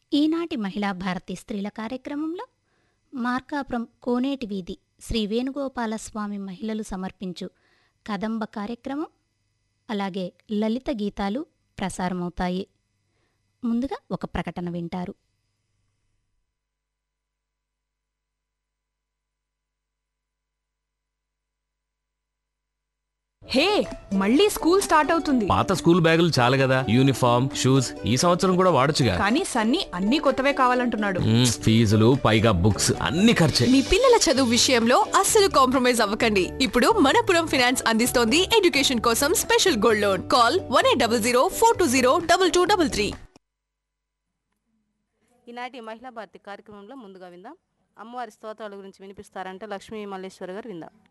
ఈనాటి మహిళా భారతి స్త్రీల కార్యక్రమంలో మార్కాపురం కోనేటి వీధి శ్రీ వేణుగోపాలస్వామి మహిళలు సమర్పించు కదంబ కార్యక్రమం అలాగే లలిత గీతాలు ప్రసారమవుతాయి ముందుగా ఒక ప్రకటన వింటారు హే మళ్ళీ స్కూల్ స్టార్ట్ అవుతుంది పాత స్కూల్ బ్యాగులు చాలు కదా యూనిఫామ్ షూస్ ఈ సంవత్సరం కూడా వాడొచ్చుగా కానీ సన్నీ అన్ని కొత్తవే కావాలంటున్నాడు మ్మ్, ఫీజులు పైగా బుక్స్ అన్ని ఖర్చే మీ పిల్లల చదువు విషయంలో అస్సలు కాంప్రమైజ్ అవ్వకండి ఇప్పుడు మనపురం ఫినాన్స్ అందిస్తోంది ఎడ్యుకేషన్ కోసం special gold loan call one eight double zero four two zero double two double three ఈనాటి మహిళా భారతి కార్యక్రమంలో ముందుగా విందాం అమ్మవారి స్తోత్రాల గురించి వినిపిస్తారంటే లక్ష్మీ మల్లేశ్వర గారు విందాం